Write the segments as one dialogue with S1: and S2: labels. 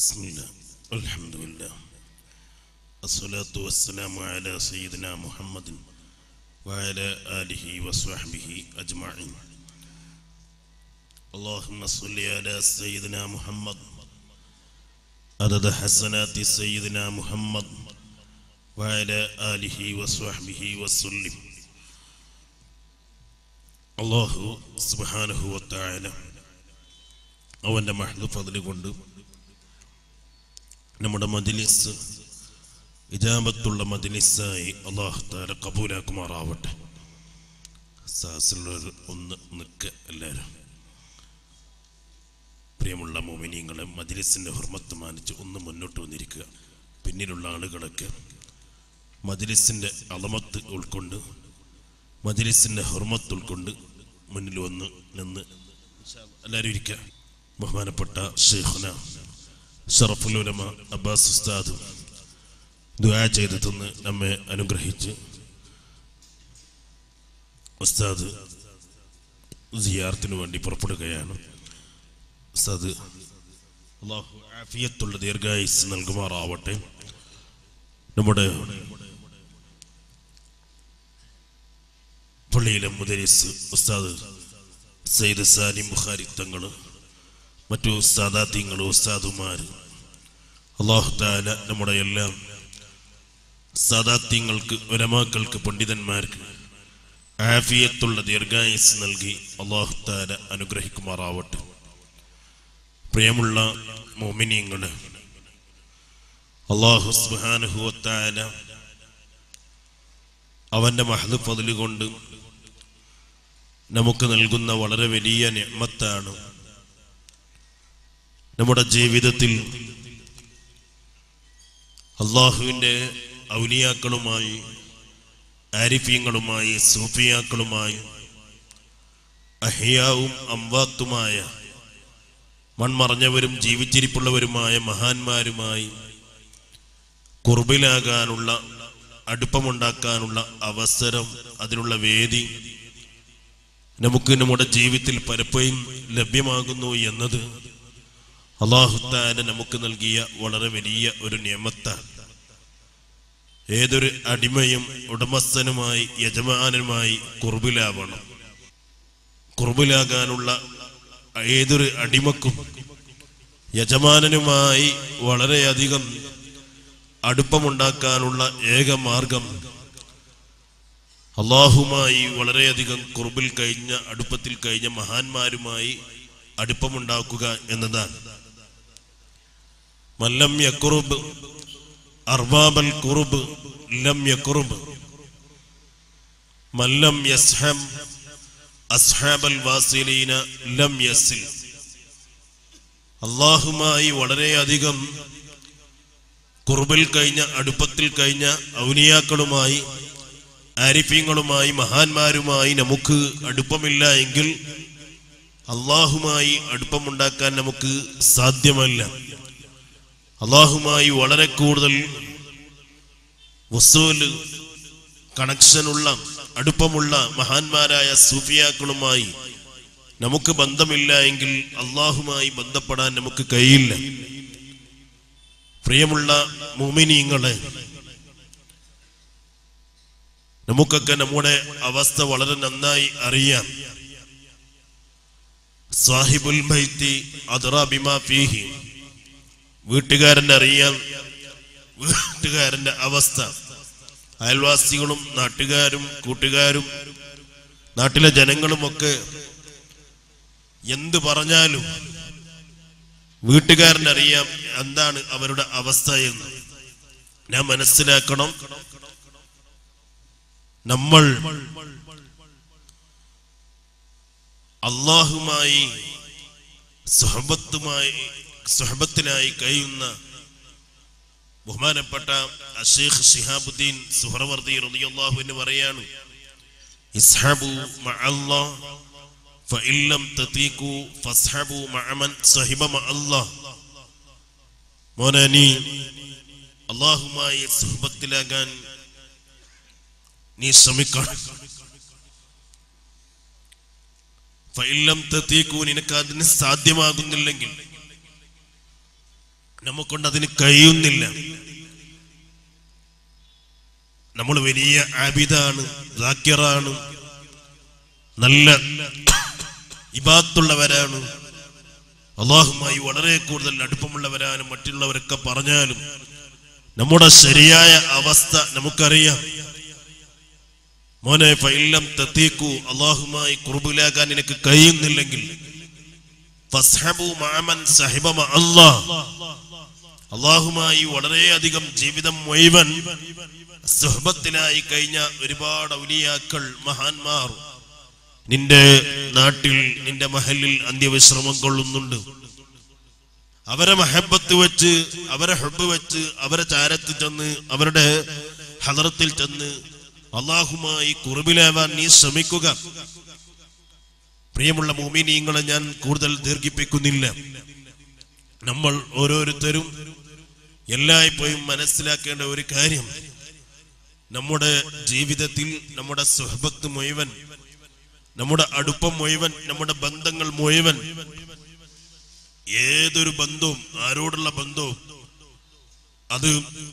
S1: بسم الله الحمد لله الصلاة والسلام على سيدنا محمد وعلى آله وصحبه أجمعين اللهم صل على سيدنا محمد عدد حسنات سيدنا محمد وعلى آله وصحبه وسلم അള്ളാഹു സുബാനഹുവത്തായ അവൻ്റെ മഹദ് ഫതില് കൊണ്ട് നമ്മുടെ മജ്ലിസ് ഇജാബത്തുള്ള മജ്ലിസായി അള്ളാഹു താല കബൂലാക്കുമാറാവട്ടെ സാസിലുള്ളവർ ഒന്ന് നിൽക്കുക എല്ലാവരും പ്രിയമുള്ള മോമിനിയങ്ങളെ മജ്ലിസിൻ്റെ ഹുർമത്ത് മാനിച്ച് ഒന്ന് മുന്നോട്ട് വന്നിരിക്കുക പിന്നിലുള്ള ആളുകളൊക്കെ മജ്ലിസിൻ്റെ അളമത്ത് ഉൾക്കൊണ്ട് മജ്ലിസിൻ്റെ ഹുർമത്ത് ഉൾക്കൊണ്ട് മുന്നിൽ വന്ന് നിന്ന് എല്ലാവരും ഇരിക്കുക ബഹുമാനപ്പെട്ട ഷെയ്ഖുന ഷറഫുൽ ഉലമ അബ്ബാസ് ഉസ്താദ് ദുആ ചെയ്ത് തന്ന് നമ്മെ അനുഗ്രഹിച്ച് ഉസ്താദ് സിയാർത്തിനു വേണ്ടി പുറപ്പെടുകയാണ് ഉസ്താദ് അള്ളാഹു ആഫിയത്തുള്ള ദീർഘായുസ് നൽകുമാറാവട്ടെ നമ്മുടെ പള്ളിയിലെ മുദരിസ് ഉസ്താദ് സയ്യിദ് സാലിം ബുഖാരി തങ്ങൾ മറ്റു ഉസ്താദാത്യങ്ങൾ ഉസ്താദുമാർ അള്ളാഹു താല നമ്മുടെ എല്ലാം സാദാത്യങ്ങൾക്ക് ഒരമാക്കൾക്ക് പണ്ഡിതന്മാർക്ക് ആഫിയത്തുള്ള ദീർഘായുസ് നൽകി അള്ളാഹു താല അനുഗ്രഹിക്കുമാറാവട്ടെ പ്രിയമുള്ള മോമിനിയങ്ങള് അള്ളാഹു സുബാനുഹുവത്താല അവന്റെ മഹദ് പതില് കൊണ്ട് നമുക്ക് നൽകുന്ന വളരെ വലിയ നിയമത്താണ് നമ്മുടെ ജീവിതത്തിൽ അള്ളാഹുവിൻ്റെ ഔലിയാക്കളുമായി ആരിഫ്യങ്ങളുമായി സൂഫിയാക്കളുമായി അഹിയാവും അമ്പാത്തുമായ മൺമറഞ്ഞവരും ജീവിച്ചിരിപ്പുള്ളവരുമായ മഹാന്മാരുമായി കുർബിലാകാനുള്ള അടുപ്പമുണ്ടാക്കാനുള്ള അവസരം അതിനുള്ള വേദി നമുക്ക് നമ്മുടെ ജീവിതത്തിൽ പലപ്പോഴും ലഭ്യമാകുന്നു എന്നത് അള്ളാഹുത്താന നമുക്ക് നൽകിയ വളരെ വലിയ ഒരു നിയമത്താണ് ഏതൊരു അടിമയും ഉടമസ്ഥനുമായി യജമാനുമായി കുർബിലാവണം കുർബിലാകാനുള്ള ഏതൊരു അടിമക്കും യജമാനനുമായി വളരെയധികം അടുപ്പമുണ്ടാക്കാനുള്ള ഏക മാർഗം അള്ളാഹുമായി വളരെയധികം കുറുബിൽ കഴിഞ്ഞ അടുപ്പത്തിൽ കഴിഞ്ഞ മഹാന്മാരുമായി അടുപ്പമുണ്ടാക്കുക എന്നതാണ് മല്ലം യക്കുറുബ് അർബാബൽ കുറുബ് ലം യക്കുറുബ് മല്ലം യസ്ഹം അസ്ഹാബൽ വാസിലീന ലം യസിൽ അള്ളാഹുമായി വളരെയധികം കുറുബിൽ കഴിഞ്ഞ അടുപ്പത്തിൽ കഴിഞ്ഞ ഔനിയാക്കളുമായി ആരിഫ്യങ്ങളുമായി മഹാന്മാരുമായി നമുക്ക് അടുപ്പമില്ല എങ്കിൽ അള്ളാഹുമായി അടുപ്പമുണ്ടാക്കാൻ നമുക്ക് സാധ്യമല്ല അള്ളാഹുമായി വളരെ കൂടുതൽ വസൂല് കണക്ഷനുള്ള അടുപ്പമുള്ള മഹാന്മാരായ സൂഫിയാക്കളുമായി നമുക്ക് ബന്ധമില്ല എങ്കിൽ അള്ളാഹുമായി ബന്ധപ്പെടാൻ നമുക്ക് കഴിയില്ല പ്രിയമുള്ള മുമിനീങ്ങളെ നമുക്കൊക്കെ നമ്മുടെ അവസ്ഥ വളരെ നന്നായി അറിയാം സാഹിബുൽ ബൈത്തി അദ്റ ബിമാ ഫീഹി വീട്ടുകാരൻ്റെ അറിയാം വീട്ടുകാരന്റെ അവസ്ഥ അയൽവാസികളും നാട്ടുകാരും കൂട്ടുകാരും നാട്ടിലെ ജനങ്ങളുമൊക്കെ എന്ത് പറഞ്ഞാലും വീട്ടുകാരനറിയാം എന്താണ് അവരുടെ അവസ്ഥ എന്ന് ഞാൻ മനസ്സിലാക്കണം നമ്മൾ അള്ളാഹുമായി സുഹബത്തുമായി സുഹബത്തിനായി കഴിയുന്ന ബഹുമാനപ്പെട്ട അഷേഖ് ഷിഹാബുദ്ദീൻ സുഹറവർദി റളിയല്ലാഹു എന്ന് പറയാണ് ഇസ്ഹബു മഅല്ലാഹ് ഫഇല്ലം തതീഖു ഫസ്ഹബു മഅമൻ സഹിബ മഅല്ലാഹ് മോനെ നീ അള്ളാഹുമായി സുഹബത്തിലാകാൻ നീ ശ്രമിക്കണം ഫൈലം തത്തീക്കൂ നിനക്ക് അതിന് സാധ്യമാകുന്നില്ലെങ്കിൽ നമുക്കൊണ്ട് അതിന് കഴിയുന്നില്ല നമ്മൾ വലിയ ആബിദാണ് ജാക്കിറാണ് നല്ല ഇബാത്തുള്ളവരാണ് അള്ളാഹുമായി വളരെ കൂടുതൽ അടുപ്പമുള്ളവരാണ് മറ്റുള്ളവരൊക്കെ പറഞ്ഞാലും നമ്മുടെ ശരിയായ അവസ്ഥ നമുക്കറിയാം മോനെ ഫൈലം തത്തീക്കു അള്ളാഹുമായി കുറുബിലാകാൻ നിനക്ക് കഴിയുന്നില്ലെങ്കിൽ ഫസ്ഹബു മാമൻ സഹിബ മ അല്ലാഹ്. അള്ളാഹുമായി വളരെയധികം ജീവിതം മുഴുവൻ സുഹബത്തിലായി കഴിഞ്ഞ ഒരുപാട് ഔലിയാക്കൾ മഹാന്മാർ നിന്റെ നാട്ടിൽ നിന്റെ മഹലിൽ അന്ത്യവിശ്രമം കൊള്ളുന്നുണ്ട് അവരെ മഹബത്ത് വെച്ച് അവരെ ഹെബ് വെച്ച് അവരെ ചാരത്ത് ചെന്ന് അവരുടെ ഹദറത്തിൽ ചെന്ന് അള്ളാഹുമായി കുറുബിലാവാൻ നീ ശ്രമിക്കുക പ്രിയമുള്ള മോമിനീങ്ങളെ ഞാൻ കൂടുതൽ ദീർഘിപ്പിക്കുന്നില്ല നമ്മൾ ഓരോരുത്തരും എല്ലായ്പ്പോഴും മനസ്സിലാക്കേണ്ട ഒരു കാര്യം നമ്മുടെ ജീവിതത്തിൽ നമ്മുടെ സുഹബത്ത് മുഴുവൻ നമ്മുടെ അടുപ്പം മുഴുവൻ നമ്മുടെ ബന്ധങ്ങൾ മുഴുവൻ ഏതൊരു ബന്ധവും ആരോടുള്ള ബന്ധവും അത്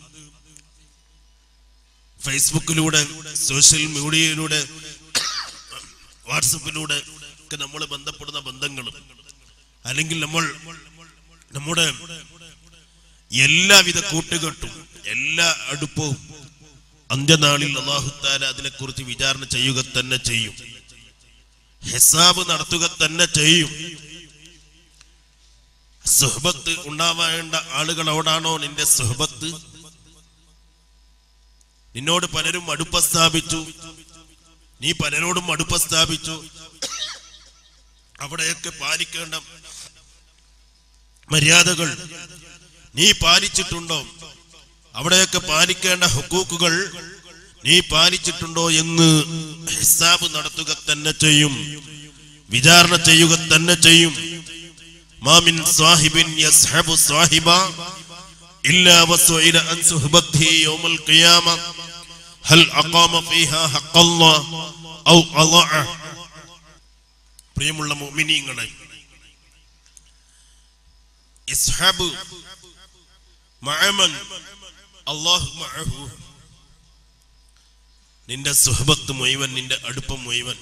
S1: ഫേസ്ബുക്കിലൂടെ സോഷ്യൽ മീഡിയയിലൂടെ വാട്സപ്പിലൂടെ ഒക്കെ നമ്മൾ ബന്ധപ്പെടുന്ന ബന്ധങ്ങളും അല്ലെങ്കിൽ നമ്മൾ നമ്മുടെ എല്ലാവിധ കൂട്ടുകെട്ടും എല്ലാ അടുപ്പവും അന്ത്യനാളിൽ അള്ളാഹുത്താല അതിനെക്കുറിച്ച് വിചാരണ ചെയ്യുക തന്നെ ചെയ്യും ഹിസാബ് നടത്തുക തന്നെ ചെയ്യും സുഹബത്ത് ഉണ്ടാവേണ്ട ആളുകളോടാണോ നിന്റെ സുഹബത്ത് നിന്നോട് പലരും അടുപ്പ സ്ഥാപിച്ചു നീ പലരോടും അടുപ്പ സ്ഥാപിച്ചു അവിടെയൊക്കെ പാലിക്കേണ്ട മര്യാദകൾ നീ പാലിച്ചിട്ടുണ്ടോ അവിടെയൊക്കെ പാലിക്കേണ്ട ഹുക്കൂക്കുകൾ നീ പാലിച്ചിട്ടുണ്ടോ എന്ന് ഹിസാബ് നടത്തുക തന്നെ ചെയ്യും വിചാരണ ചെയ്യുക തന്നെ ചെയ്യും മാമിൻ സാഹിബിൻ യസ്ഹബു സാഹിബ ഇല്ലാ വസുഇല അൻ സുഹബത്തിഹി യൗമൽ ഖിയാമ ഹൽ അഖാമ ഫീഹാ ഹഖല്ലാഹ് ഔ അളഅ പ്രിയമുള്ള മുഅ്മിനീങ്ങളെ ഇസ്ഹബ് മഅമൻ അല്ലാഹു മഅഹു നിന്റെ സുഹബത്ത് മുഴുവൻ നിന്റെ അടുപ്പം മുഴുവൻ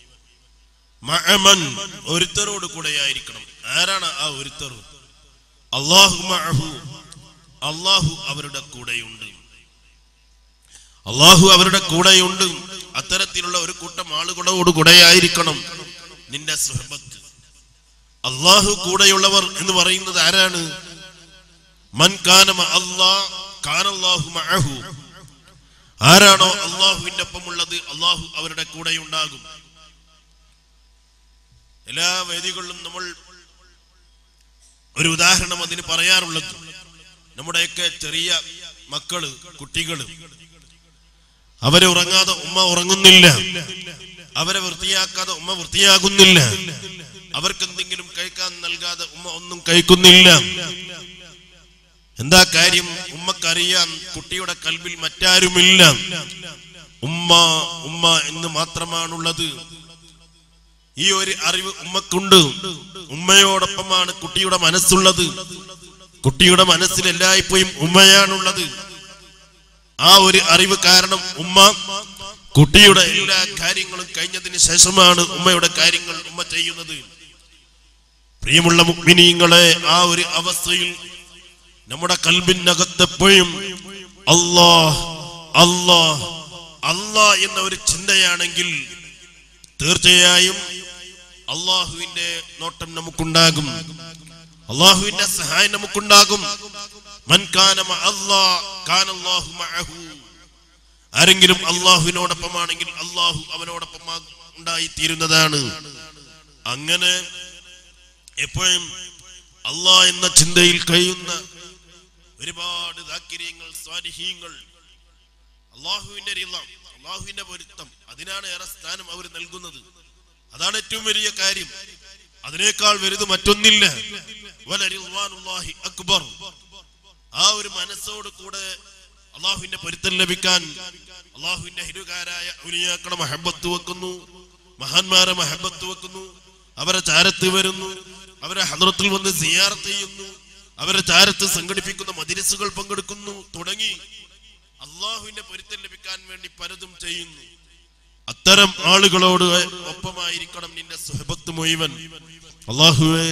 S1: മഅമൻ ഒരുത്തരോട് കൂടെയായിരിക്കണം ആരാണ് ആ ഒരുത്തർ അള്ളാഹു മഅഹു അള്ളാഹു അവരുടെ കൂടെയുണ്ട് അള്ളാഹു അവരുടെ കൂടെയുണ്ട് അത്തരത്തിലുള്ള ഒരു കൂട്ടം ആളുകളോട് കൂടെയായിരിക്കണം നിന്റെ സുഹബത്ത് അള്ളാഹു കൂടെയുള്ളവർ എന്ന് പറയുന്നത് ആരാണ് മൻ കാനമ അള്ളാ കാനല്ലാഹു മഅഹു ആരാണോ അള്ളാഹുവിന്റെ ഒപ്പമുള്ളത് അള്ളാഹു അവരുടെ കൂടെ ഉണ്ടാകും എല്ലാ വേദികളിലും നമ്മൾ ഒരു ഉദാഹരണം അതിന് പറയാറുള്ളത് നമ്മുടെയൊക്കെ ചെറിയ മക്കള് കുട്ടികള് അവരെ ഉറങ്ങാതെ ഉമ്മ ഉറങ്ങുന്നില്ല അവരെ വൃത്തിയാക്കാതെ ഉമ്മ വൃത്തിയാകുന്നില്ല അവർക്ക് എന്തെങ്കിലും കഴിക്കാൻ നൽകാതെ ഉമ്മ ഒന്നും കഴിക്കുന്നില്ല എന്താ കാര്യം ഉമ്മക്കറിയാം കുട്ടിയുടെ കൽവിൽ മറ്റാരുമില്ല ഉമ്മ ഉമ്മ എന്ന് മാത്രമാണുള്ളത് ഈ ഒരു അറിവ് ഉമ്മക്കുണ്ട് ഉമ്മയോടൊപ്പമാണ് കുട്ടിയുടെ മനസ്സുള്ളത് കുട്ടിയുടെ മനസ്സിൽ എല്ലായ്പ്പോഴും ഉമ്മയാണുള്ളത് ആ ഒരു അറിവ് കാരണം ഉമ്മ കുട്ടിയുടെ എല്ലാ കാര്യങ്ങളും കഴിഞ്ഞതിന് ശേഷമാണ് ഉമ്മയുടെ കാര്യങ്ങൾ ഉമ്മ ചെയ്യുന്നത് പ്രിയമുള്ള മുഗ്മിനീങ്ങളെ ആ ഒരു അവസ്ഥയിൽ നമ്മുടെ കൽബിനകത്തെപ്പോഴും അല്ലാ അല്ലാ അല്ലാ എന്ന ഒരു ചിന്തയാണെങ്കിൽ തീർച്ചയായും അള്ളാഹുവിന്റെ നോട്ടം നമുക്കുണ്ടാകും അള്ളാഹുവിന്റെ സഹായം നമുക്കുണ്ടാകും മൻ കാന മഅ അല്ലാഹ് കാന അല്ലാഹു മഅഹു ആരെങ്കിലും അള്ളാഹുവിനോടൊപ്പമാണെങ്കിൽ അള്ളാഹു അവനോടൊപ്പം ഉണ്ടായി തീരുന്നതാണ് അങ്ങനെ എപ്പോഴും അള്ളാ എന്ന ചിന്തയിൽ കഴിയുന്ന ഒരുപാട് ദാക്കിര്യങ്ങൾ സ്വാരിഹീങ്ങൾ അള്ളാഹുവിന്റെ റിള, അള്ളാഹുവിന്റെ പൊരുത്തം അതിനാണ് ഏറെ സ്ഥാനം അവർ നൽകുന്നത് അതാണ് ഏറ്റവും വലിയ കാര്യം അതിനേക്കാൾ വലുത് മറ്റൊന്നില്ല വലരിദ്വാനുല്ലാഹി അക്ബർ ആ ഒരു മനസ്സോട് കൂടെ അള്ളാഹുവിന്റെ പൊരുത്തം ലഭിക്കാൻ അള്ളാഹുവിന്റെ ഹിരുകാരായ ഉലിയാക്കളെ മഹബത്ത് വെക്കുന്നു മഹാന്മാരെ മഹബത്ത് വെക്കുന്നു അവരെ ചാരത്ത് വരുന്നു അവരെ ഹദ്രത്തിൽ വന്ന് സിയാർത്ത് ചെയ്യുന്നു അവരെ ചാരത്ത് സംഘടിപ്പിക്കുന്ന മജിലിസുകൾ പങ്കെടുക്കുന്നു തുടങ്ങി അള്ളാഹുവിന്റെ പൊരുത്തം ലഭിക്കാൻ വേണ്ടി പലതും ചെയ്യുന്നു അത്തരം ആളുകളോട് ഒപ്പമായിരിക്കണം നിന്റെ സുഹബത്ത് മുഴുവൻ അള്ളാഹുവെ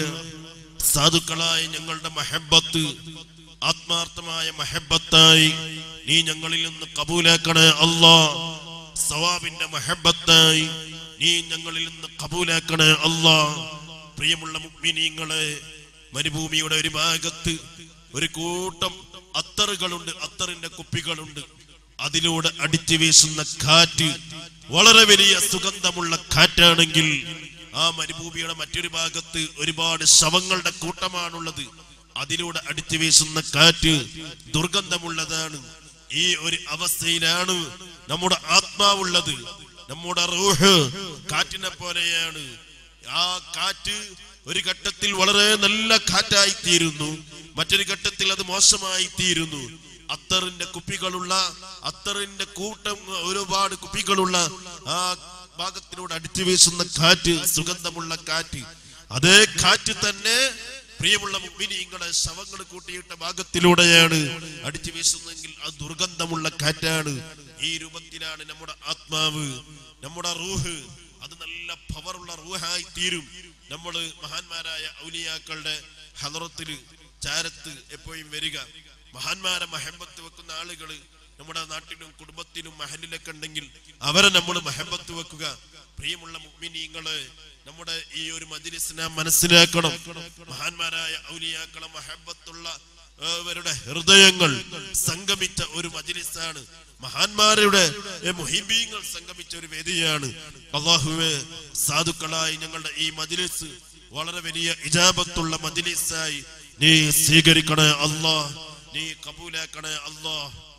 S1: സാധുക്കളായ ഞങ്ങളുടെ മഹബത്ത് ആത്മാർത്ഥമായ മഹബത്തായി നീ ഞങ്ങളിൽ നിന്ന് കബൂലാക്കണേ അല്ലാ സവാബിന്റെ മഹബത്തായി നീ ഞങ്ങളിൽ നിന്ന് കബൂലാക്കണേ അല്ലാ പ്രിയമുള്ള മുഗ്മിനീങ്ങളെ മരുഭൂമിയുടെ ഒരു ഭാഗത്ത് ഒരു കൂട്ടം അത്തറുകളുണ്ട് അത്തറിന്റെ കുപ്പികളുണ്ട് അതിലൂടെ അടിച്ചു വീശുന്ന കാറ്റ് വളരെ വലിയ സുഗന്ധമുള്ള കാറ്റാണെങ്കിൽ ആ മരുഭൂമിയുടെ മറ്റൊരു ഭാഗത്ത് ഒരുപാട് ശവങ്ങളുടെ കൂട്ടമാണുള്ളത് അതിലൂടെ അടിച്ചു വീശുന്ന കാറ്റ് ദുർഗന്ധമുള്ളതാണ് ഈ ഒരു അവസ്ഥയിലാണ് നമ്മുടെ ആത്മാവുള്ളത് നമ്മുടെ റൂഹ് കാറ്റിനെ പോലെയാണ് ആ കാറ്റ് ഒരു ഘട്ടത്തിൽ വളരെ നല്ല കാറ്റായി തീരുന്നു മറ്റൊരു ഘട്ടത്തിൽ അത് മോശമായി തീരുന്നു അത്തറിന്റെ കുപ്പികളുള്ള അത്തറിന്റെ കൂട്ടം ഒരുപാട് കുപ്പികളുള്ള ആ ഭാഗത്തിലൂടെ അടിച്ചു വീശുന്ന കാറ്റ് സുഗന്ധമുള്ള കാറ്റ് അതേ കാറ്റ് തന്നെ പ്രിയമുള്ള മുമ്പിനിങ്ങളെ ശവങ്ങൾ കൂട്ടിയിട്ട ഭാഗത്തിലൂടെയാണ് അടിച്ചു വീശുന്നതെങ്കിൽ അത് ദുർഗന്ധമുള്ള കാറ്റാണ് ഈ രൂപത്തിലാണ് നമ്മുടെ ആത്മാവ് നമ്മുടെ റൂഹ് അത് നല്ല പവറുള്ള റൂഹായി തീരും നമ്മൾ മഹാന്മാരായ ഔലിയാക്കളുടെ ഹലറത്തില് ചാരത്ത് എപ്പോഴും വരിക മഹാന്മാരെ മഹബത്ത് വെക്കുന്ന ആളുകൾ നമ്മുടെ നാട്ടിലും കുടുംബത്തിലും മഹലിലൊക്കെ ഉണ്ടെങ്കിൽ അവരെ നമ്മൾ മഹബത്ത് വെക്കുക പ്രിയമുള്ള മുഗ്മിനീങ്ങള് നമ്മുടെ ഈ ഒരു മജിലിസിനെ മനസ്സിലാക്കണം മഹാന്മാരായ ഔലിയാക്കളെ മഹബത്തുള്ള അവരുടെ ഹൃദയങ്ങൾ സംഗമിച്ച ഒരു മജിലിസാണ് മഹാന്മാരുടെ ഏ, മുഹിബീങ്ങൾ സംഗമിച്ച ഒരു വേദിയാണ് അള്ളാഹുവെ സാധുക്കളായി ഞങ്ങളുടെ ഈ മജിലിസ് വളരെ വലിയ ഇജാബത്തുള്ള മജിലിസായി നീ സ്വീകരിക്കണേ അല്ലാ നീ കബൂലാക്കണേ അല്ലാ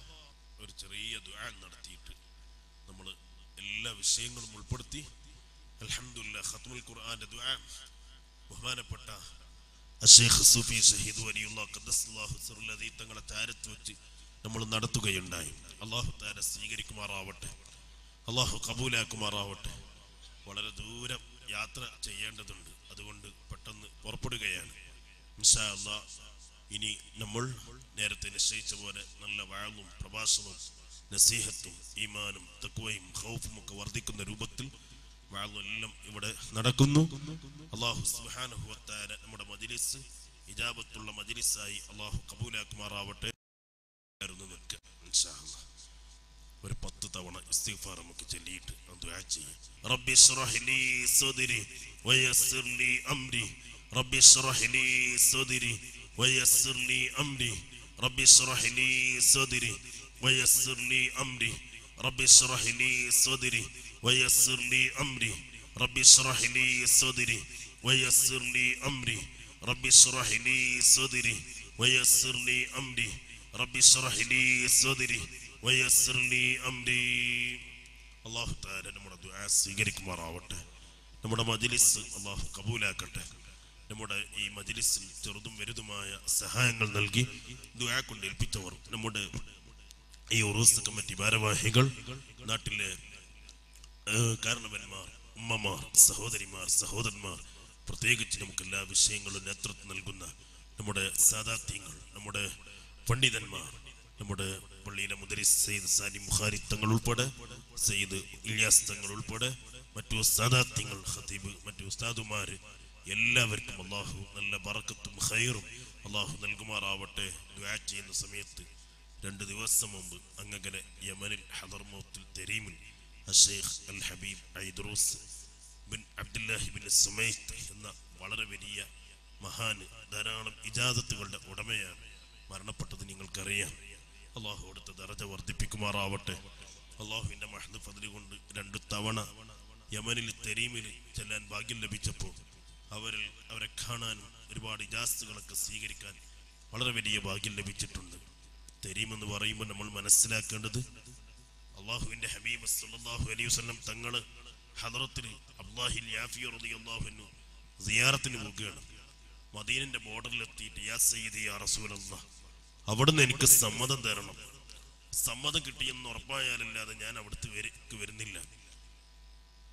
S1: ഒരു ചെറിയ ദുആ നടത്തിയിട്ട് നമ്മൾ എല്ലാ വിഷയങ്ങളും ഉൾപ്പെടുത്തി അൽഹംദുലില്ലാ ഖത്മുൽ ഖുർആന്റെ ദുആ ബഹുമാനപ്പെട്ട അഷേഖ് സൂഫി ഷഹീദ് വലിയുള്ള ഖദ്ദസ്ലാഹു സിറുല്ലദീ തങ്ങളെ താരത്ത് വെച്ച് നമ്മൾ നടത്തുകയുണ്ടായി അള്ളാഹു താര സ്വീകരിക്കുമാറാവട്ടെ അള്ളാഹു കബൂലാക്കുമാറാവട്ടെ വളരെ ദൂരം യാത്ര ചെയ്യേണ്ടതുണ്ട് അതുകൊണ്ട് പെട്ടെന്ന് പുറപ്പെടുകയാണ് ഇൻഷാ അല്ലാ ഇനി നമ്മൾ നേരത്തെ നിശ്ചയിച്ച പോലെ നല്ല വാഴും പ്രഭാഷണവും നസീഹത്തും ഈമാനും തക്വയും ഖൗഫും ഒക്കെ വർദ്ധിക്കുന്ന രൂപത്തിൽ വാഴും എല്ലാം ഇവിടെ നടക്കുന്നു അള്ളാഹു സുബ്ഹാനഹു വതആല നമ്മുടെ മജ്ലിസ് ഇജാബത്തുള്ള മജ്ലിസായി അള്ളാഹു കബൂലാക്കുമാറാവട്ടെ ആയിരുന്നു നിൽക്കുക ഇൻഷാ അല്ലാ ഒരു പത്ത് തവണ ഇസ്തിഗ്ഫാർ നമുക്ക് ചൊല്ലിയിട്ട് ദുആ ചെയ്യാം റബ്ബി ഇശ്റഹ് ലീ സദ്രി വയസ്സിർ ലീ അംരി റബ്ബി ഇശ്റഹ് ലീ സദ്രി വയസ്സിർ ലീ അംരി റബ്ബി ഇശ്റഹ് ലീ സദ്രി വയസ്സിർ ലീ അംരി റബ്ബി ഇശ്റഹ് ലീ സദ്രി വയസ്സിർ ലീ അംരി റബ്ബി ഇശ്റഹ് ലീ സദ്രി വയസ്സിർ ലീ അംരി റബ്ബി ഇശ്റഹ് ലീ സദ്രി വയസ്സിർ ലീ അംരി റബ്ബി ഇശ്റഹ് ലീ സദ്രി വയസ്സിർ ലീ അംരി അല്ലാഹു തആല നമ്മുടെ ദുആ സ്വീകരിക്കുമാറാവട്ടെ നമ്മുടെ മജ്ലിസ് അല്ലാഹു കബൂലാക്കട്ടെ നമ്മുടെ ഈ മജ്ലിസിൽ ചെറുതും വലുതുമായ സഹായങ്ങൾ നൽകി ദുആ കൊണ്ട് ഏൽപ്പിച്ചവർ നമ്മുടെ ഈ ഉറൂസ് കമ്മിറ്റി ഭാരവാഹികൾ നാട്ടിലെ ഏഹ്, കാരണവന്മാർ ഉമ്മമാർ സഹോദരിമാർ സഹോദരന്മാർ പ്രത്യേകിച്ച് നമുക്ക് എല്ലാ വിഷയങ്ങളും നേതൃത്വം നൽകുന്ന നമ്മുടെ സാദാത്യങ്ങൾ നമ്മുടെ പണ്ഡിതന്മാർ നമ്മുടെ പള്ളിയിലെ മുതലി സയ്യിദ് സാലി മുഖാരി തങ്ങൾ ഉൾപ്പെടെ സയ്യിദ് ഇല്യാസ് തങ്ങൾ ഉൾപ്പെടെ മറ്റു സാദാത്യങ്ങൾ ഖതീബ് മറ്റു ഉസ്താദുമാര് എല്ലാവർക്കും അള്ളാഹു നല്ല ബറക്കത്തും ഖൈറും അള്ളാഹു നൽകുമാറാവട്ടെ ദുആ ചെയ്യുന്ന സമയത്ത് രണ്ട് ദിവസം മുമ്പ് അങ്ങകലെ യമനിൽ ഹദർമൗത്തിൽ തെരീമിൽ അഷേഖ് അൽ ഹബീബ് ഐദ്രൂസ് ബിൻ അബ്ദുല്ലാഹി ബിൻ സുമൈത്ത് എന്ന വളരെ വലിയ മഹാന് ധാരാളം ഇജാദത്തുകളുടെ ഉടമയാണ് മരണപ്പെട്ടത് നിങ്ങൾക്കറിയാം അള്ളാഹു അടുത്ത ദറജ വർദ്ധിപ്പിക്കുമാറാവട്ടെ അള്ളാഹുവിന്റെ മഹദ് ഫതില് കൊണ്ട് രണ്ടു തവണ യമനിൽ തെരീമിൽ ചെല്ലാൻ ഭാഗ്യം ലഭിച്ചപ്പോൾ അവരിൽ അവരെ കാണാനും ഒരുപാട് ഇജാസ്തുകളൊക്കെ സ്വീകരിക്കാൻ വളരെ വലിയ ഭാഗ്യം ലഭിച്ചിട്ടുണ്ട് തെരീം എന്ന് പറയുമ്പോൾ നമ്മൾ മനസ്സിലാക്കേണ്ടത് അള്ളാഹുവിന്റെ ഹബീബ് സല്ലല്ലാഹു അലൈഹി വസല്ലം തങ്ങള് ഹദറത്തിൽ അബ്ദുല്ലാഹിൽ യാഫി റളിയല്ലാഹു അൻഹു സിയാറത്തിന് പോകുകയാണ് മദീനന്റെ ബോർഡറിൽ എത്തിയിട്ട് യാ സയ്യിദി യാ റസൂലല്ലാഹ് അവിടുന്ന് എനിക്ക് സമ്മതം തരണം സമ്മതം കിട്ടിയെന്ന് ഉറപ്പായാലല്ലാതെ ഞാൻ അവിടുത്തെ വരക്ക് വരുന്നില്ല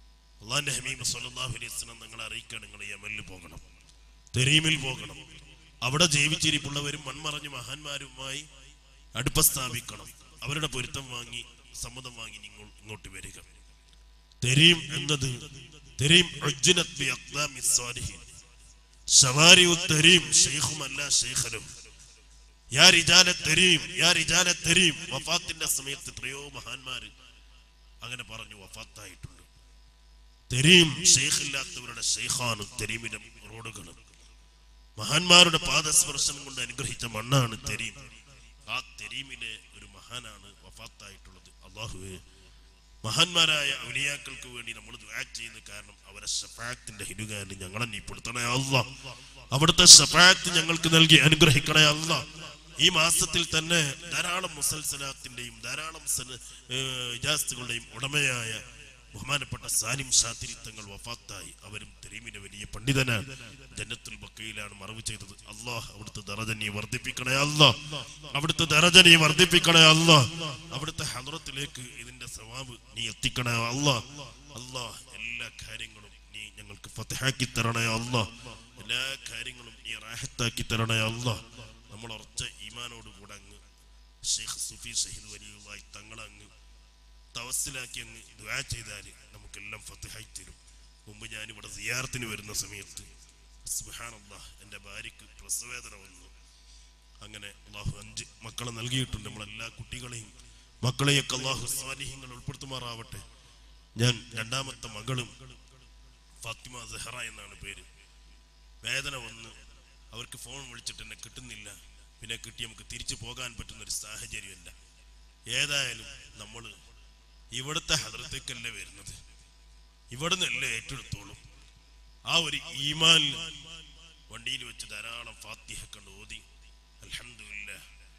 S1: അള്ളാഹിന്റെ ഹബീബ് സല്ലല്ലാഹു അലൈഹി വസല്ലം നിങ്ങളെ അറിയിക്കാൻ നിങ്ങൾ യമനിൽ പോകണം തെരീമിൽ പോകണം അവിടെ ജീവിച്ചിരിപ്പുള്ളവരും മൺമറഞ്ഞ മഹാന്മാരുമായി അടുപ്പ സ്ഥാപിക്കണം അവരുടെ പൊരുത്തം വാങ്ങി സമ്മതം വാങ്ങി നിങ്ങൾ ഇങ്ങോട്ട് വരിക തെരീം എന്നത് തെരീം ഉജ്ജിനത് ബി അഖ്ദാമി സ്വാലിഹീൻ ശവാരിഉ തെരീം ഷെയ്ഖുമല്ല ഷെയ്ഖനും യാ റിജാല തെരീം യാ റിജാല തെരീം വഫാത്തിന്റെ സമയത്ത് എത്രയോ മഹാന്മാര് അങ്ങനെ പറഞ്ഞു വഫാത്തായിട്ടുണ്ട് തെരീം ഷെയ്ഖില്ലാത്തവരുടെ ഷെയ്ഖാണ് തെരീമിന്റെ റോഡുകൾ മഹാന്മാരുടെ പാദസ്പർശനം കൊണ്ട് അനുഗ്രഹിച്ച മണ്ണാണ് തെരീം ആ തെരീമിലെ ഒരു മഹാനാണ് വഫാത്തായിട്ടുള്ളത് അള്ളാഹുവെ മഹാന്മാരായ ഔലിയാക്കൾക്ക് വേണ്ടി നമ്മൾ ദുആ ചെയ്യുന്ന കാരണം അവരെ ഷഫാത്തിന്റെ ഹിരുകാരൻ ഞങ്ങളെ നീ പെടുത്തണേ അല്ല അവിടുത്തെ ഷഫാത്ത് ഞങ്ങൾക്ക് നൽകി അനുഗ്രഹിക്കണേ അല്ല ഈ മാസത്തിൽ തന്നെ ധാരാളം മുസൽസലാത്തിന്റെയും ധാരാളം സന- ഏഹ് ഇജാസുകളുടെയും ഉടമയായ ബഹുമാനപ്പെട്ട സാലിം ഷാത്തിരിത്തങ്ങൾ വഫാത്തായി അവരും തെരീമിന്റെ വലിയ പണ്ഡിതനാണ് ജന്നത്തുൽ ബക്കയിലാണ് മറവ് ചെയ്തത് അള്ളാഹ് അവിടുത്തെ ദറജ നീ വർദ്ധിപ്പിക്കണേ അല്ലാഹ് അവിടുത്തെ ദറജ നീ വർദ്ധിപ്പിക്കണേ അല്ലാഹ് അവിടുത്തെ ഹദ്റത്തിലേക്ക് ഇതിന്റെ സവാബ് നീ എത്തിക്കണേ അല്ലാഹ് അല്ലാഹ് എല്ലാ കാര്യങ്ങളും നീ ഞങ്ങൾക്ക് ഫതഹാക്കി തരണേ അല്ലാഹ് എല്ലാ കാര്യങ്ങളും നീ റാഹത്താക്കി തരണേ അല്ലാഹ് നമ്മൾ ഉറച്ച ഈമാനോട് കൂടെ അങ്ങ് ഷെയ്ഖ് സുഫി ഷഹീദ് വലിയുള്ളായി തങ്ങളങ്ങ് തവസ്സിലാക്കി അങ്ങ് ദുആ ചെയ്താൽ നമുക്കെല്ലാം ഫത്തഹായി തരും മുമ്പ് ഞാൻ ഇവിടെ സിയാറത്തിന് വരുന്ന സമയത്ത് സുബ്ഹാനല്ലാഹ് എൻ്റെ ഭാര്യയ്ക്ക് പ്രസവേദന വന്നു അങ്ങനെ അള്ളാഹു അഞ്ച് മക്കളെ നൽകിയിട്ടുണ്ട് നമ്മളെല്ലാ കുട്ടികളെയും മക്കളെയൊക്കെ അള്ളാഹു സ്വാലിഹ്യങ്ങൾ ഉൾപ്പെടുത്തുമാറാവട്ടെ ഞാൻ രണ്ടാമത്തെ മകളും ഫാത്തിമ സെഹറ എന്നാണ് പേര് വേദന വന്ന് അവർക്ക് ഫോൺ വിളിച്ചിട്ട് എന്നെ കിട്ടുന്നില്ല പിന്നെ കിട്ടി നമുക്ക് തിരിച്ചു പോകാൻ പറ്റുന്ന ഒരു സാഹചര്യമല്ല ഏതായാലും നമ്മൾ ഇവിടുത്തെ ഹദ്രത്തേക്കല്ലേ വരുന്നത് ഇവിടുന്ന് അല്ലേ ഏറ്റെടുത്തോളും ആ ഒരു ഈമാൻ വണ്ടിയിൽ വെച്ച് ധാരാളം ഫാത്തിഹ കണ്ട് ഓതി അൽഹംദുലില്ല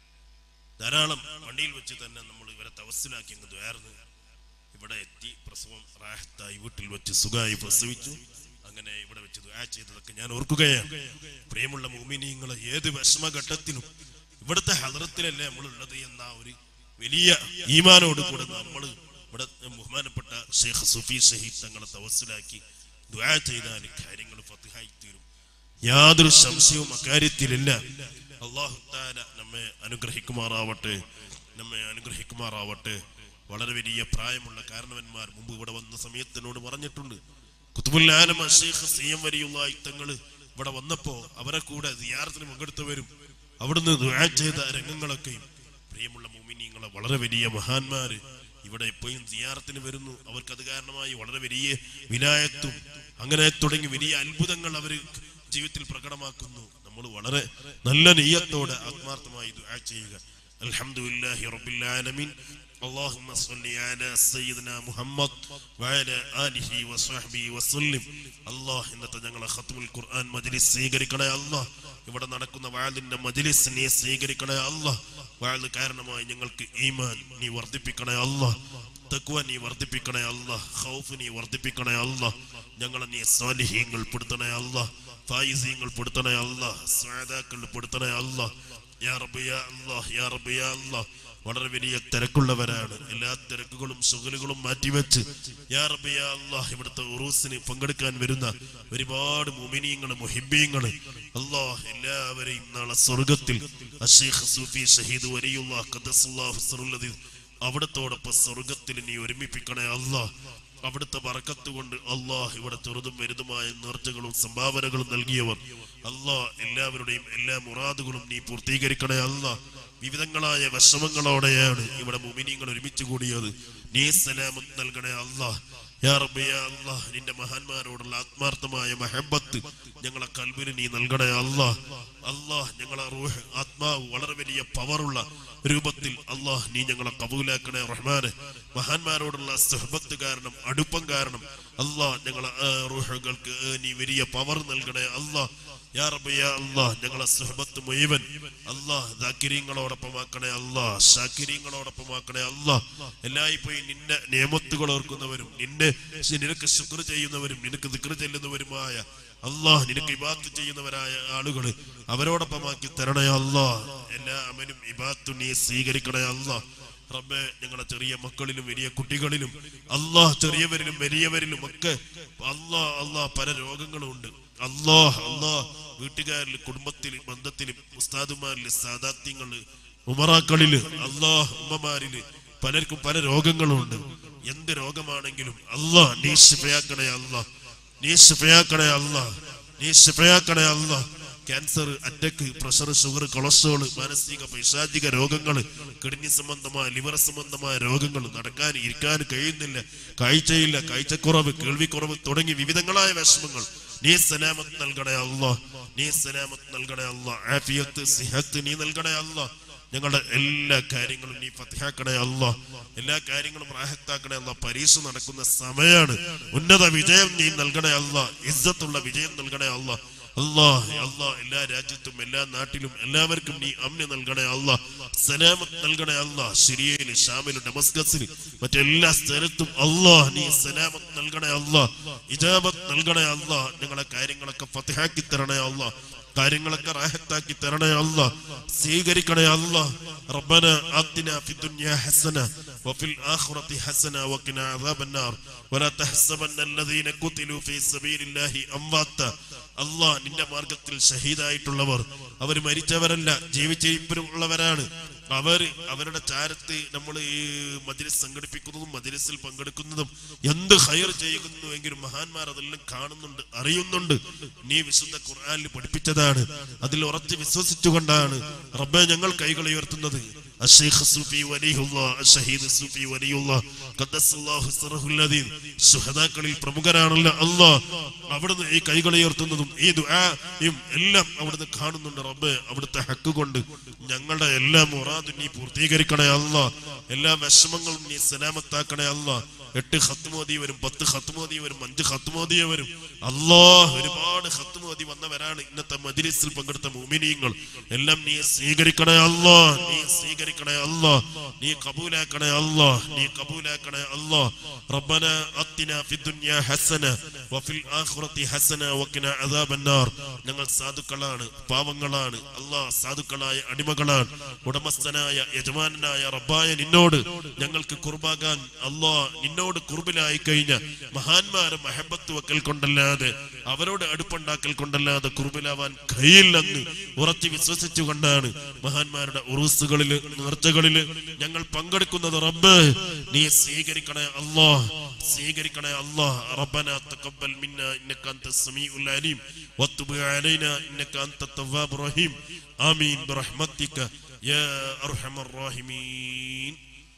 S1: ധാരാളം വണ്ടിയിൽ വെച്ച് തന്നെ നമ്മൾ ഇവരെ തവസ്സിലാക്കി അങ്ങ് ദ്വാർന്ന് ഇവിടെ എത്തി പ്രസവം റാഹത്തായി വീട്ടിൽ വെച്ച് സുഖമായി പ്രസവിച്ചു അങ്ങനെ ഇവിടെ വെച്ച് ദുആ ചെയ്തതൊക്കെ ഞാൻ ഓർക്കുകയാണ് പ്രിയമുള്ള മോമിനിയങ്ങളെ ഏത് വിഷമഘട്ടത്തിലും ഇവിടുത്തെ ഹദറത്തിലല്ലേ നമ്മൾ ഉള്ളത് എന്ന ആ ഒരു വലിയ ഈമാനോട് കൂടെ നമ്മൾ ഇവിടെ ബഹുമാനപ്പെട്ട ഷെയ്ഖ് സുഫി ഷഹീദ് തങ്ങളെ തവസ്സിലാക്കി ദുആ ചെയ്താൽ കാര്യങ്ങൾ ഫത്തിഹായി തീരും യാതൊരു സംശയവും അക്കാര്യത്തിലില്ല അള്ളാഹു താല നമ്മെ അനുഗ്രഹിക്കുമാറാവട്ടെ നമ്മെ അനുഗ്രഹിക്കുമാറാവട്ടെ വളരെ വലിയ പ്രായമുള്ള കാരണവന്മാർ മുമ്പ് ഇവിടെ വന്ന സമയത്ത് എന്നോട് പറഞ്ഞിട്ടുണ്ട് കുത്തുബുല്ലാലമ ഷെയ്ഖ് സി എം വലിയുള്ള തങ്ങള് ഇവിടെ വന്നപ്പോ അവരെ കൂടെ സിയാറത്തിന് പങ്കെടുത്തവരും അവിടുന്ന് ദുആ ചെയ്ത രംഗങ്ങളൊക്കെയും പ്രിയമുള്ള മുമിനിങ്ങളെ വളരെ വലിയ മഹാന്മാര് ഇവിടെ എപ്പോഴും സിയാറത്തിന് വരുന്നു അവർക്ക് അത് കാരണമായി വളരെ വലിയ വിലായത്തും അങ്ങനെ തുടങ്ങി വലിയ അത്ഭുതങ്ങൾ അവർ ജീവിതത്തിൽ പ്രകടമാക്കുന്നു നമ്മൾ വളരെ നല്ല നെയ്യത്തോടെ ആത്മാർത്ഥമായി ദുആ ചെയ്യുക അൽഹംദുലില്ലാഹി റബ്ബിൽ ആലമീൻ اللهم صل على سيدنا محمد وعلى آله وصحبه وسلم الله ഇന്നത്തെ ഞങ്ങളെ ഖത്മുൽ ഖുർആൻ മജ്ലിസ് സ്വീകരിക്കണേ അല്ലാഹ് ഇവിടെ നടക്കുന്ന വാളിന്റെ മജ്ലിസ് നീ സ്വീകരിക്കണേ അല്ലാഹ് വാള് കാരണമായി ഞങ്ങൾക്ക് ഈമാൻ നീ വർദ്ധിപ്പിക്കണേ അല്ലാഹ് തക്വ നീ വർദ്ധിപ്പിക്കണേ അല്ലാഹ് ഖൗഫ് നീ വർദ്ധിപ്പിക്കണേ അല്ലാഹ് ഞങ്ങളെ നീ സ്വാലിഹീങ്ങൾ പെടുത്തണേ അല്ലാഹ് ഫായിസീങ്ങൾ പെടുത്തണേ അല്ലാഹ് സ്വാദാക്കൾ പെടുത്തണേ അല്ലാഹ് യാ റബ്ബ് യാ അല്ലാഹ് യാ റബ്ബ് യാ അല്ലാഹ് വളരെ വലിയ തിരക്കുള്ളവരാണ് എല്ലാ തിരക്കുകളും സുഖലുകളും മാറ്റിവെച്ച് യാ റബ്ബ് യാ അല്ലാഹ് ഇവിടുത്തെ ഉറൂസിന് പങ്കെടുക്കാൻ വരുന്ന ഒരുപാട് മുമിനീങ്ങള് മുഹിബീങ്ങള് അല്ലാഹ് എല്ലാവരെയും നാളെ സ്വർഗത്തിൽ അഷീഖ് സൂഫി ഷഹീദ് വലിയുള്ള ഖദ്ദസുല്ലാഹു സിറുല്ലദീ അവിടത്തോടൊപ്പം സ്വർഗത്തിൽ നീ ഒരുമിപ്പിക്കണേ അല്ലാഹ് അവിടുത്തെ ബറക്കത്ത് കൊണ്ട് അള്ളാഹ് ഇവിടെ ചെറുതും വലുതുമായ നേർച്ചകളും സംഭാവനകളും നൽകിയവർ അള്ളാഹ് എല്ലാവരുടെയും എല്ലാ മുറാദുകളും നീ പൂർത്തീകരിക്കണേ അള്ളാഹ് വിവിധങ്ങളായ വിഷമങ്ങളോടെയാണ് ഇവിടെ മുമിനിങ്ങൾ ഒരുമിച്ച് കൂടിയത് നീ സലാമത്ത് നൽകണേ അള്ളാഹ് യാ റബ്ബേ യാ അല്ലാഹ് നിന്റെ മഹാന്മാരോടുള്ള ആത്മാർത്ഥമായ മഹബത്ത് ഞങ്ങളെ കൽബിന് നീ നൽകണേ അല്ലാഹ് അല്ലാഹ് ഞങ്ങളെ റൂഹ് ആത്മാവ് വളരെ വലിയ പവറുള്ള രൂപത്തിൽ അല്ലാഹ് നീ ഞങ്ങളെ കബൂലാക്കണേ റഹ്മാനെ മഹാന്മാരോടുള്ള സുഹബത്ത് കാരണം അടുപ്പം കാരണം അല്ലാഹ് ഞങ്ങളെ ആ, റൂഹുകൾക്ക് ആ, നീ വലിയ പവർ നൽകണേ അല്ലാഹ് യാ റബ്ബ് യാ അല്ലാഹ് ഞങ്ങളെ സുഹബത്ത് മുഴുവൻ അല്ലാഹ് ദാക്കിരീങ്ങളോടൊപ്പമാക്കണേ അല്ലാഹ് ഷാക്കിരീങ്ങളോടൊപ്പമാക്കണേ അല്ലാഹ് എല്ലായ്പ്പോഴും നിന്റെ നിയമത്തുകൾ ഓർക്കുന്നവരും നിന്നെ നിനക്ക് ശുക്ർ ചെയ്യുന്നവരും നിനക്ക് ദിക്ർ ചെല്ലുന്നവരുമായ അല്ലാഹ് നിനക്ക് ഇബാത്ത് ചെയ്യുന്നവരായ ആളുകൾ അവരോടൊപ്പമാക്കി തരണേ അല്ലാഹ് എല്ലാ അമലും ഇബാത്തും നീ സ്വീകരിക്കണേ അല്ലാഹ് റബ്ബെ ഞങ്ങളെ ചെറിയ മക്കളിലും വലിയ കുട്ടികളിലും അള്ളാഹ് ചെറിയവരിലും വലിയവരിലും ഒക്കെ അള്ളാഹ് അള്ളാഹ് പല രോഗങ്ങളും ഉണ്ട് അല്ലാഹ് അല്ലാഹ് വീട്ടുകാരിൽ കുടുംബത്തിൽ ബന്ധത്തിൽ ഉസ്താദുമാരില് സാദാത്യങ്ങള് ഉമറാക്കളില് അല്ലാഹ് ഉമ്മമാരില് പലർക്കും പല രോഗങ്ങളുണ്ട് എന്ത് രോഗമാണെങ്കിലും അല്ലാഹ് നീ ശിഫയാക്കണേ അല്ലാഹ് നീ ശിഫയാക്കണേ അല്ലാഹ് നീ ശിഫയാക്കണേ അല്ലാഹ് cancer attack pressure sugar cholesterol മാനസിക പൈശാചിക രോഗങ്ങൾ കിഡ്നി സംബന്ധമായ ലിവർ സംബന്ധമായ രോഗങ്ങൾ നടക്കാൻ ഇരിക്കാൻ കഴിയുന്നില്ല കാഴ്ചയില്ല കാഴ്ചക്കുറവ് കേൾവിക്കുറവ് തുടങ്ങി വിവിധങ്ങളായ വിഷമങ്ങൾ നീ സലാമത്ത് നൽകണേ അല്ലാ നീ സലാമത്ത് നൽകണേ അല്ലാ ആഫിയത്ത് സിഹത്ത് നീ നൽകണേ അല്ലാ ഞങ്ങളുടെ എല്ലാ കാര്യങ്ങളും നീ ഫത്തിഹാക്കണേ അല്ലാ എല്ലാ കാര്യങ്ങളും റാഹത്താക്കണേ അല്ല പരീക്ഷ നടക്കുന്ന സമയാണ് ഉന്നത വിജയം നീ നൽകണേ അല്ല ഇസ്സത്തുള്ള വിജയം നൽകണേ അല്ല അല്ലാഹ് അല്ലാ എല്ലാ രാജ്യത്തും എല്ലാ നാട്ടിലും എല്ലാവർക്കും നീ അമ്ന നൽകണേ അല്ലാ സലാമത്ത് നൽകണേ അല്ലാ സിറിയയില് ഷാമിലും ഡമസ്കസിൽ മറ്റെല്ലാ സ്ഥലത്തും അല്ലാഹ് നീ സലാമത്ത് നൽകണേ അല്ലാ ഇജാബത്ത് നൽകണേ അല്ലാ ഞങ്ങളെ കാര്യങ്ങളൊക്കെ ഫത്തിഹാക്കി തരണേ അല്ലാ കാര്യങ്ങളൊക്കെ റാഹത്താക്കി തരണേ അല്ല സ്വീകരിക്കണേ അല്ല റബ്ബന ആത്തിന ഫി ദുനിയ ഹസന وفي الآخرة حسنة وقنا عذاب النار ولا تحسبن الذين قتلوا في سبيل الله أمواتا അള്ളാഹ് നിന്റെ മാർഗത്തിൽ ഷഹീദായിട്ടുള്ളവർ അവർ മരിച്ചവരല്ല ജീവിച്ചിരിപ്പുള്ളവരാണ് അവർ അവരുടെ ചാരത്ത് നമ്മൾ ഈ മജിലിസ് സംഘടിപ്പിക്കുന്നതും മജിലിസിൽ പങ്കെടുക്കുന്നതും എന്ത് ഹയർ ചെയ്യുന്നുവെങ്കിലും മഹാന്മാർ അതെല്ലാം കാണുന്നുണ്ട് അറിയുന്നുണ്ട് നീ വിശുദ്ധ ഖുർആനിൽ പഠിപ്പിച്ചതാണ് അതിൽ ഉറച്ച് വിശ്വസിച്ചുകൊണ്ടാണ് റബ്ബെ ഞങ്ങൾ കൈകൾ ഉയർത്തുന്നത് الشيخ الصوفي ولي الله الشهيد الصوفي ولي الله قدس الله سره الذي ശുഹദാക്കളിൽ പ്രമുഖരാണല്ലോ അല്ലാഹ് അവിടുന്ന് ഈ കൈകൾ ഉയർത്തുന്നതും ഈ ദുആയും എല്ലാം അവിടുന്ന് കാണുന്നുണ്ട് റബ്ബ് അവിടുത്തെ ഹക്ക് കൊണ്ട് ഞങ്ങളുടെ എല്ലാ മുറാദും നീ പൂർത്തീകരിക്കണേ അല്ലാ എല്ലാ വിഷമങ്ങളും നീ സലാമത്താക്കണേ അല്ലാ എട്ട് ഹത്തുമോദി വരും പത്ത് ഹത്തുമോദി വരും അഞ്ച് ഹത്തുമോദിയെ വരും അല്ലാഹ് ഒരുപാട് ഹത്തുമോദി വന്നവരാണ് ഇന്നത്തെ മജ്ലിസിൽ പങ്കെടുത്ത മുഅ്മിനീങ്ങൾ എല്ലാം നീ സ്വീകരിക്കണേ അല്ലാ നീ സ്വീകരിക്കണേ അല്ലാ നീ കബൂലാക്കണേ അല്ലാ നീ കബൂലാക്കണേ അല്ലാ റബ്ബന അത്തിന ഫി ദുനിയ ഹസന വഫിൽ ആഖിറതി ഹസന വഖിന അദാബന്നാർ ഞങ്ങൾ സാധുക്കളാണ് പാവങ്ങളാണ് അല്ലാ സാധുക്കളായ അടിമകളാണ് ഉടമസ്ഥനായ യജമാനനായ റബ്ബായ നിന്നോട് ഞങ്ങൾക്ക് കുർബാകാൻ അല്ലാ നിന്നോട് കുർബിലായി കഴിഞ്ഞ മഹാന്മാരെ മഹബത്ത് വക്കൽ കൊണ്ടല്ലാതെ അവരോട് അടുപ്പുണ്ടാക്കൽ കൊണ്ടല്ലാതെ കുർബിലാവാൻ കഴിയില്ലെന്ന് ഉറച്ചു വിശ്വസിച്ചുകൊണ്ടാണ് മഹാന്മാരുടെ ഉറൂസുകളില് നേർച്ചകളില് ഞങ്ങൾ പങ്കെടുക്കുന്നത് റബ്ബ് നീ സ്വീകരിക്കണേ അല്ലാ സ്വീകരിക്കണേ അല്ലാ റബ്ബന തഖബ്ബൽ മിന്ന ഇന്നക അൻത സമീഉൽ അലീം വത്തുബ് അലൈനാ ഇന്നക അൻത തവ്വാബുർ റഹീം ആമീൻ ബിറഹ്മതിക യാ അർഹമർ റഹീമീൻ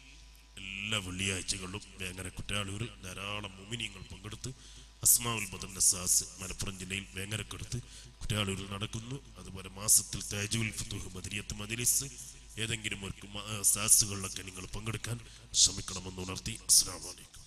S1: എല്ലാ വെള്ളിയാഴ്ചകളിലും വേങ്ങര കുറ്റാളൂരിൽ ധാരാളം മുമിനിയങ്ങൾ പങ്കെടുത്ത് അസ്മാവുൽ ബദന്റെ സാസ് മലപ്പുറം ജില്ലയിൽ വേങ്ങരക്കെടുത്ത് കുറ്റാളൂരിൽ നടക്കുന്നു അതുപോലെ മാസത്തിൽ താജുൽ ഫുത്തുഹ് മദരിയത്ത് മജ്ലിസ് ഏതെങ്കിലും ഒരു മ- സാസുകളിലൊക്കെ നിങ്ങൾ പങ്കെടുക്കാൻ ശ്രമിക്കണമെന്ന് ഉണർത്തി അസ്സാം വലൈക്കും